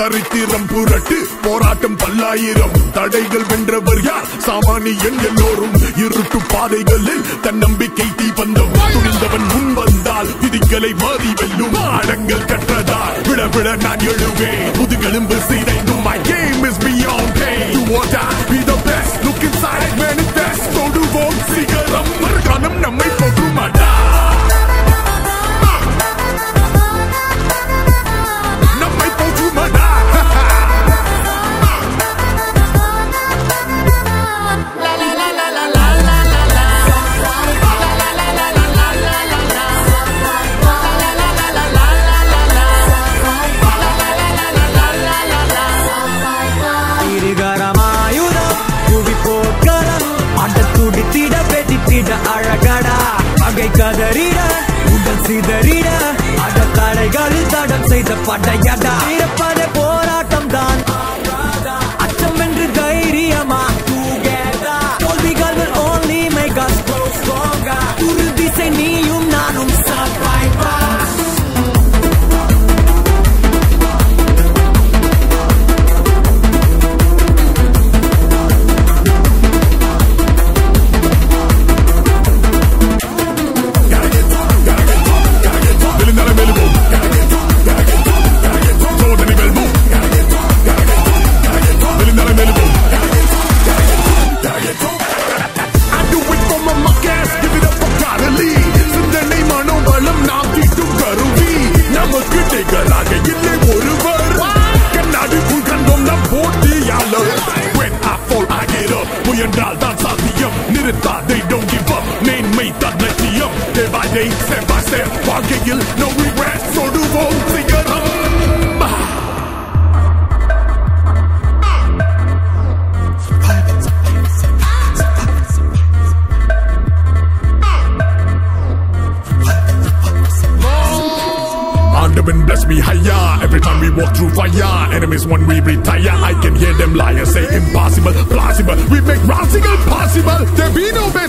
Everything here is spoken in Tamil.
சரித்திரம் புரட்டு போராட்டம் பல்லாயிரம் தடைகள் வென்றவர் யார் சாமானியன் எல்லோரும் இருட்டு பாதைகளில் தன்னம்பிக்கை தீபந்தம் துணிந்தவன் முன் வந்தால் விதிகளை மாறி வெல்லும் அடங்கல் கற்றதால் விட விட நான் எழுவேன் முதுகெலும்பு சிதைந்தும் my game is beyond pain do or die be the best look inside manifest தொடுவோம் சிகரம் மறுகாலம் நம்மை போற்றுமாடா நம்மை போற்றுமாடா இருகரமாயுதம் புவி போர்க்களம் அட துடித்திட வெடித்திட அழகடா பகை கதறிட உடல் சிதறிட அட தடைகளில் தடம் செய்த படையடா இருப்பதே போராட்டம் தான் அச்சம் என்று தைரியமா together. தோல்விகள் will only make us grow stronger. உறுதி செய் நீயும் நானும் survivors. விழுந்தால மெலுவோம் சோதனை வெல்வோம் விழுந்தால மெலுவோம் I do it for my muckers, give it up for Carly. சிந்தனை மனோபலம் நாம் தீட்டும் கருவி நமக்கு நிகராக இல்லை ஒருவர் கண்ணாடிக்குள் கண்டோம் நம் போட்டியாளர் When I fall, I get up. முயன்றால் தான் சாத்தியம் நிறுத்தாதே don't give up மேன்மை தான் லட்சியம் day by day step by step வாழ்க்கையில் no regrets தொடுவோம் சிகரம் Underman bless me higher every time we walk through fire. Enemies when we retire, I can hear them liars say impossible, plausible. We make possible possible. There be no